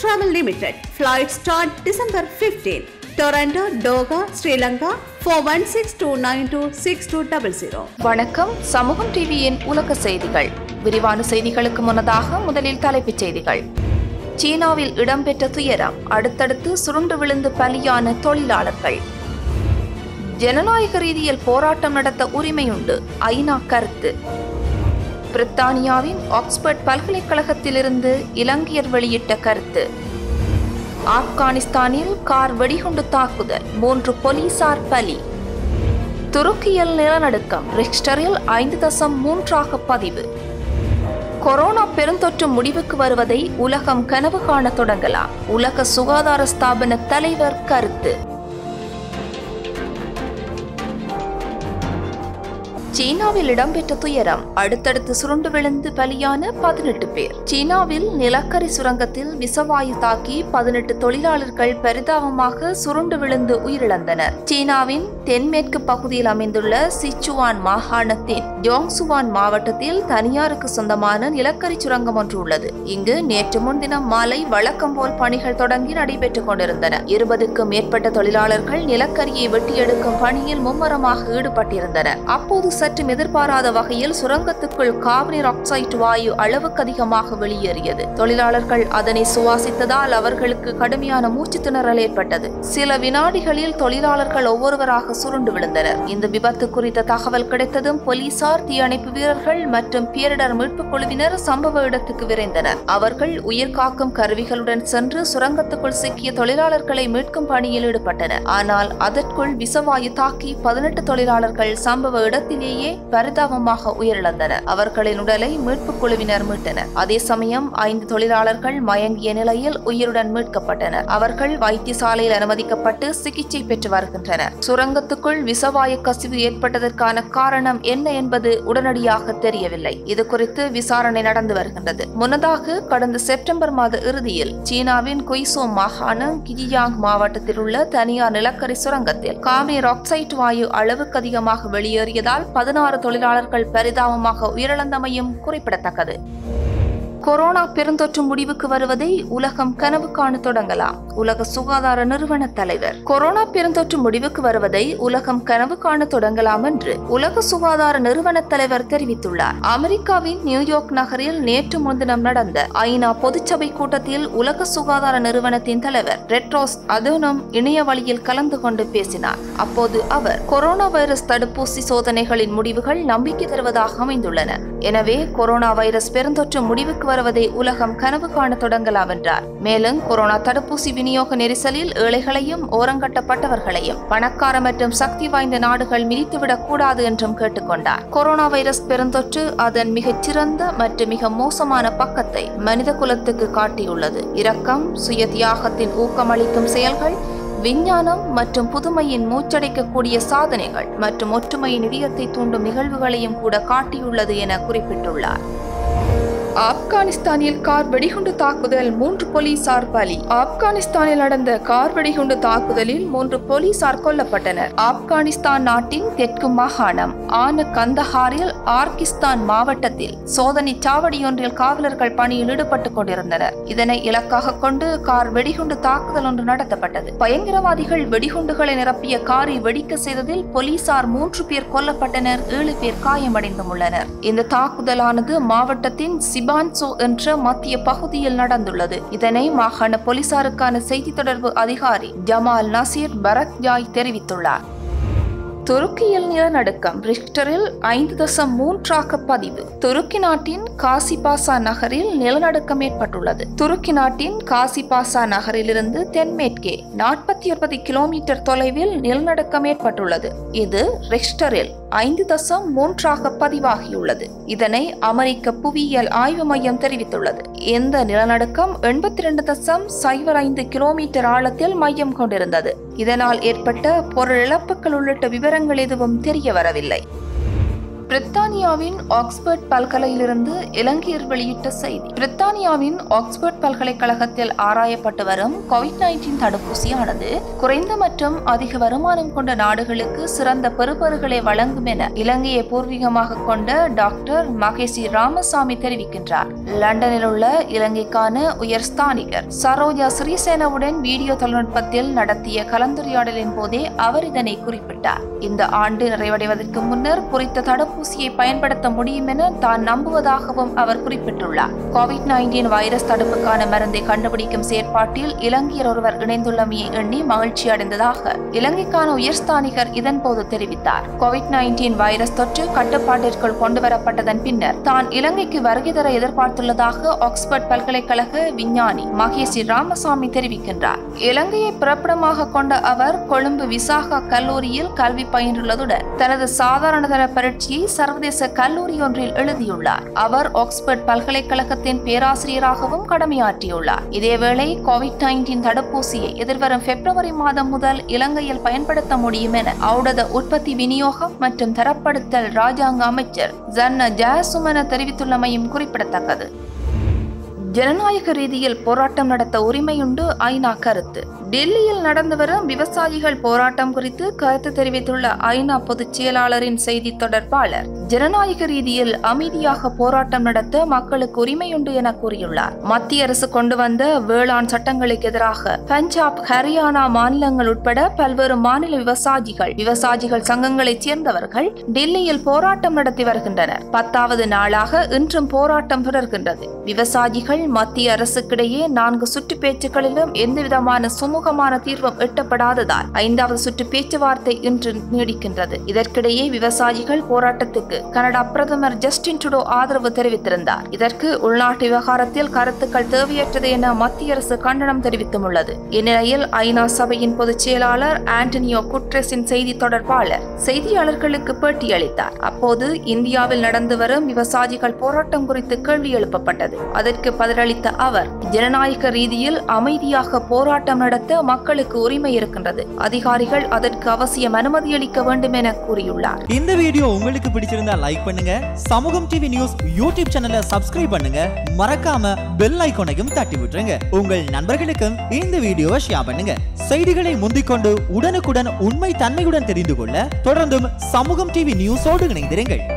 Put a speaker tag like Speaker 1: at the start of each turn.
Speaker 1: Travel Limited. Flight start December 15. Toronto, Doha, Sri Lanka 4162926200.
Speaker 2: வணக்கம் சமூகம் டிவியின் உலக செய்திகள் விரிவான செய்திகளுக்கு முன்னதாக முதலில் தலைப்புச் செய்திகள் சீனாவில் இடம்பெற்ற துயரம் அடுத்தடுத்து சுருண்டு விழுந்து பலியான தொழிலாளர்கள் ஜனநாயக ரீதியில் போராட்டம் நடத்த உரிமையுண்டு ஐநா கருத்து பிரித்தானியாவின் ஆக்ஸ்போர்ட் பல்கலைக்கழகத்திலிருந்து இலங்கையர் வெளியிட்ட கருத்து ஆப்கானிஸ்தானில் கார் வெடிகுண்டு தாக்குதல் மூன்று போலீசார் பலி துருக்கியில் நிலநடுக்கம் ரிக்ஸ்டரில் ஐந்து தசம் மூன்றாக பதிவு கொரோனா பெருந்தொற்று முடிவுக்கு வருவதை உலகம் கனவு காண தொடங்கலாம் உலக சுகாதார ஸ்தாபன தலைவர் கருத்து சீனாவில் இடம்பெற்ற துயரம் அடுத்தடுத்து சுருண்டு விழுந்து பலியான பதினெட்டு பேர் சீனாவில் நிலக்கரி சுரங்கத்தில் விசவாயு தாக்கி பதினெட்டு தொழிலாளர்கள் பரிதாபமாக சுருண்டு விழுந்து உயிரிழந்தனர் சீனாவின் தென்மேற்கு பகுதியில் அமைந்துள்ள சிச்சுவான் மாகாணத்தின் ஜோங்சுவான் மாவட்டத்தில் தனியாருக்கு சொந்தமான நிலக்கரி சுரங்கம் ஒன்று உள்ளது இங்கு நேற்று முன்தினம் மாலை வழக்கம் போல் பணிகள் தொடங்கி நடைபெற்றுக் கொண்டிருந்தன இருபதுக்கும் மேற்பட்ட தொழிலாளர்கள் நிலக்கரியை வெட்டி எடுக்கும் பணியில் மும்முரமாக ஈடுபட்டிருந்தனர் அப்போது சற்றும் எதிர்பாராத வகையில் சுரங்கத்துக்குள் கார்பனீர் ஆக்சைடு வாயு அளவுக்கு அதிகமாக வெளியேறியது தொழிலாளர்கள் அதனை சுவாசித்ததால் அவர்களுக்கு கடுமையான மூச்சு திணறல் ஏற்பட்டது சில வினாடிகளில் தொழிலாளர்கள் ஒவ்வொருவராக சுருண்டு விழுந்தனர் இந்த விபத்து குறித்த தகவல் கிடைத்ததும் போலீசார் தீயணைப்பு வீரர்கள் மற்றும் பேரிடர் மீட்புக் குழுவினர் சம்பவ இடத்துக்கு விரைந்தனர் அவர்கள் உயிர் காக்கும் கருவிகளுடன் சென்று சுரங்கத்துக்குள் சிக்கிய தொழிலாளர்களை மீட்கும் பணியில் ஈடுபட்டனர் ஆனால் அதற்குள் விசவாயு தாக்கி பதினெட்டு தொழிலாளர்கள் சம்பவ இடத்திலேயே பரிதாபமாக உயிரிழந்தனர் அவர்களின் உடலை மீட்புக் குழுவினர் மீட்டனர் அதே சமயம் ஐந்து தொழிலாளர்கள் மயங்கிய நிலையில் உயிருடன் மீட்கப்பட்டனர் அவர்கள் வைத்தியசாலையில் அனுமதிக்கப்பட்டு சிகிச்சை பெற்று வருகின்றனர் சுரங்கத்துக்குள் விசவாயு கசிவு ஏற்பட்டதற்கான காரணம் என்ன என்பது உடனடியாக தெரியவில்லை இது குறித்து விசாரணை நடந்து வருகின்றது முன்னதாக கடந்த செப்டம்பர் மாத இறுதியில் சீனாவின் குய்சோ மாகாணம் கிஜியாங் மாவட்டத்தில் உள்ள தனியார் நிலக்கரி சுரங்கத்தில் கார்பனீர் ஆக்சைடு வாயு அளவுக்கு அதிகமாக வெளியேறியதால் பதினாறு தொழிலாளர்கள் பரிதாபமாக உயிரிழந்தமையும் குறிப்பிடத்தக்கது கொரோனா பெருந்தொற்று முடிவுக்கு வருவதை உலகம் கனவு காண தொடங்கலாம் உலக சுகாதார நிறுவன தலைவர் கொரோனா பெருந்தொற்று முடிவுக்கு வருவதை உலகம் கனவு காண தொடங்கலாம் என்று உலக சுகாதார நிறுவன தலைவர் தெரிவித்துள்ளார் அமெரிக்காவின் நியூயார்க் நகரில் நேற்று முன்தினம் நடந்த ஐநா பொதுச்சபை கூட்டத்தில் உலக சுகாதார நிறுவனத்தின் தலைவர் ரெட்ரோஸ் அதோனம் இணைய வழியில் கலந்து கொண்டு பேசினார் அப்போது அவர் கொரோனா வைரஸ் தடுப்பூசி சோதனைகளின் முடிவுகள் நம்பிக்கை தருவதாக அமைந்துள்ளன எனவே கொரோனா வைரஸ் பெருந்தொற்று முடிவுக்கு வருவதை உலகம் கனவு காண தொடங்கலாம் என்றார் மேலும் கொரோனா தடுப்பூசி விநியோக நெரிசலில் ஏழைகளையும் ஓரங்கட்டப்பட்டவர்களையும் பணக்கார மற்றும் சக்தி வாய்ந்த நாடுகள் மிதித்துவிடக் கூடாது என்றும் கேட்டுக்கொண்டார் கொரோனா வைரஸ் பெருந்தொற்று அதன் மிகச் சிறந்த மற்றும் மிக மோசமான பக்கத்தை மனித குலத்துக்கு காட்டியுள்ளது இரக்கம் சுய தியாகத்தின் ஊக்கமளிக்கும் செயல்கள் விஞ்ஞானம் மற்றும் புதுமையின் மூச்சடைக்கக்கூடிய சாதனைகள் மற்றும் ஒற்றுமையின் இதயத்தை தூண்டும் நிகழ்வுகளையும் கூட காட்டியுள்ளது என குறிப்பிட்டுள்ளார் ஆப்கானிஸ்தானில் கார் வெடிகுண்டு தாக்குதல் மூன்று போலீசார் பலி ஆப்கானிஸ்தானில் நடந்த கார் வெடிகுண்டு தாக்குதலில் மூன்று போலீசார் கொல்லப்பட்டனர் ஆப்கானிஸ்தான் நாட்டின் தெற்கு மாகாணம் ஆன கந்தஹாரில் ஆர்கிஸ்தான் மாவட்டத்தில் சோதனை சாவடியொன்றில் காவலர்கள் பணியில் ஈடுபட்டுக் கொண்டிருந்தனர் இதனை இலக்காக கொண்டு கார் வெடிகுண்டு தாக்குதல் ஒன்று நடத்தப்பட்டது பயங்கரவாதிகள் வெடிகுண்டுகளை நிரப்பிய காரை வெடிக்க செய்ததில் போலீசார் மூன்று பேர் கொல்லப்பட்டனர் ஏழு பேர் காயமடைந்தும் உள்ளனர் இந்த தாக்குதலானது மாவட்டத்தின் சிபான்சோ என்ற மத்திய பகுதியில் நடந்துள்ளது இதனை மாகாண போலீசாருக்கான செய்தி தொடர்பு அதிகாரி ஜமால் நசீர் பரத்யாய் தெரிவித்துள்ளார் துருக்கியில் நிலநடுக்கம் ரிக்டரில் ஐந்து தசம் மூன்றாக பதிவு துருக்கி நாட்டின் காசிபாசா நகரில் நிலநடுக்கம் ஏற்பட்டுள்ளது துருக்கி நாட்டின் காசிபாசா நகரிலிருந்து தென்மேற்கே நாற்பத்தி ஒன்பது கிலோமீட்டர் தொலைவில் நிலநடுக்கம் ஏற்பட்டுள்ளது இது ரிக்டரில் ஐந்து தசம் மூன்றாக பதிவாகியுள்ளது இதனை அமெரிக்க புவியியல் ஆய்வு மையம் தெரிவித்துள்ளது இந்த நிலநடுக்கம் எண்பத்தி ரெண்டு தசம் சைபர் ஐந்து கிலோமீட்டர் ஆழத்தில் மையம் கொண்டிருந்தது இதனால் ஏற்பட்ட பொருள் இழப்புகள் உள்ளிட்ட விவரங்கள் எதுவும் தெரிய வரவில்லை பிரித்தானியாவின் ஆக்ஸ்போர்ட் பல்கலையிலிருந்து இலங்கையர் வெளியிட்ட செய்தி பிரித்தானியாவின் ஆக்ஸ்போர்ட் பல்கலைக்கழகத்தில் ஆராயப்பட்டு வரும் கோவிட் நைன்டீன் தடுப்பூசியானது குறைந்த மற்றும் அதிக வருமானம் கொண்ட நாடுகளுக்கு சிறந்த பெறுபேறுகளை வழங்கும் என இலங்கையை பூர்வீகமாக கொண்ட டாக்டர் மகேசி ராமசாமி தெரிவிக்கின்றார் லண்டனில் உள்ள இலங்கைக்கான உயர் ஸ்தானிகர் சரோஜா ஸ்ரீசேனவுடன் வீடியோ தொழில்நுட்பத்தில் நடத்திய கலந்துரையாடலின் போதே அவர் இதனை குறிப்பிட்டார் இந்த ஆண்டு நிறைவடைவதற்கு முன்னர் குறித்த தடுப்பூசியை பயன்படுத்த முடியும் என தான் நம்புவதாகவும் அவர் குறிப்பிட்டுள்ளார் கோவிட் நைன்டீன் வைரஸ் தடுப்புக்கான மருந்தை கண்டுபிடிக்கும் செயற்பாட்டில் இலங்கையர் ஒருவர் இணைந்துள்ளமையை எண்ணி மகிழ்ச்சி அடைந்ததாக இலங்கைக்கான உயர்ஸ்தானிகர் இதன்போது தெரிவித்தார் கோவிட் நைன்டீன் வைரஸ் தொற்று கட்டுப்பாட்டிற்குள் கொண்டுவரப்பட்டதன் பின்னர் தான் இலங்கைக்கு வருகை தர எதிர்பார்த்துள்ளதாக ஆக்ஸ்போர்ட் பல்கலைக்கழக விஞ்ஞானி மகேஷி ராமசாமி தெரிவிக்கின்றார் இலங்கையை பிறப்பிடமாக கொண்ட அவர் கொழும்பு விசாகா கல்லூரியில் கல்வி பயின்றுள்ளதுடன் தனது சாதாரண தர பரீட்சையை சர்வதேச கல்லூரி ஒன்றில் எழுதியுள்ளார் அவர் ஆக்ஸ்போர்ட் பல்கலைக்கழகத்தின் பேராசிரியராகவும் கடமையாற்றியுள்ளார் இதேவேளை கோவிட் நைன்டீன் தடுப்பூசியை எதிர்வரும் பிப்ரவரி மாதம் முதல் இலங்கையில் பயன்படுத்த முடியும் என ஔடத உற்பத்தி விநியோகம் மற்றும் தரப்படுத்தல் ராஜாங்க அமைச்சர் ஜன்ன ஜெயசுமன தெரிவித்துள்ளமையும் குறிப்பிடத்தக்கது ஜனநாயக ரீதியில் போராட்டம் நடத்த உரிமையுண்டு ஐநா கருத்து டெல்லியில் நடந்து வரும் விவசாயிகள் போராட்டம் குறித்து கருத்து தெரிவித்துள்ள ஐநா பொதுச் செயலாளரின் செய்தி தொடர்பாளர் ஜனநாயக ரீதியில் அமைதியாக போராட்டம் நடத்த மக்களுக்கு உரிமையுண்டு என கூறியுள்ளார் மத்திய அரசு கொண்டு வந்த வேளாண் சட்டங்களுக்கு எதிராக பஞ்சாப் ஹரியானா மாநிலங்கள் உட்பட பல்வேறு மாநில விவசாயிகள் விவசாயிகள் சங்கங்களைச் சேர்ந்தவர்கள் டெல்லியில் போராட்டம் நடத்தி வருகின்றனர் பத்தாவது நாளாக இன்றும் போராட்டம் தொடர்கின்றது விவசாயிகள் மத்திய அரசுக்கிடையே நான்கு சுற்று பேச்சுக்களிலும் எந்தவிதமான சுமூகமான தீர்வும் எட்டப்படாததால் ஐந்தாவது சுற்று பேச்சுவார்த்தை இன்று நீடிக்கின்றது இதற்கிடையே விவசாயிகள் போராட்டத்துக்கு கனடா பிரதமர் ஜஸ்டின் ட்ரூடோ ஆதரவு தெரிவித்திருந்தார் இதற்கு உள்நாட்டு விவகாரத்தில் கருத்துக்கள் தேவையற்றது என மத்திய அரசு கண்டனம் தெரிவித்தும் உள்ளது இந்நிலையில் ஐநா சபையின் பொதுச் செயலாளர் ஆண்டனியோ குட்ரெஸின் செய்தி தொடர்பாளர் செய்தியாளர்களுக்கு பேட்டியளித்தார் அப்போது இந்தியாவில் நடந்து வரும் விவசாயிகள் போராட்டம் குறித்து கேள்வி எழுப்பப்பட்டது அதற்கு பதிலளித்த அவர் ஜனநாயக ரீதியில் அமைதியாக போராட்டம் நடத்த மக்களுக்கு உரிமை இருக்கின்றது அதிகாரிகள் அதற்கு அவசியம் அனுமதியளிக்க வேண்டும் என கூறியுள்ளார்
Speaker 3: இந்த வீடியோ உங்களுக்கு பிடிச்சிருந்தா லைக் பண்ணுங்க சமூகம் டிவி நியூஸ் யூடியூப் சேனலை சப்ஸ்கிரைப் பண்ணுங்க மறக்காம பெல் ஐகானையும் தட்டி விட்டுருங்க உங்கள் நண்பர்களுக்கும் இந்த வீடியோவை ஷேர் பண்ணுங்க செய்திகளை முந்திக்கொண்டு உடனுக்குடன் உண்மை தன்மையுடன் தெரிந்து கொள்ள தொடர்ந்தும் சமூகம் டிவி நியூஸோடு இணைந்திருங்கள்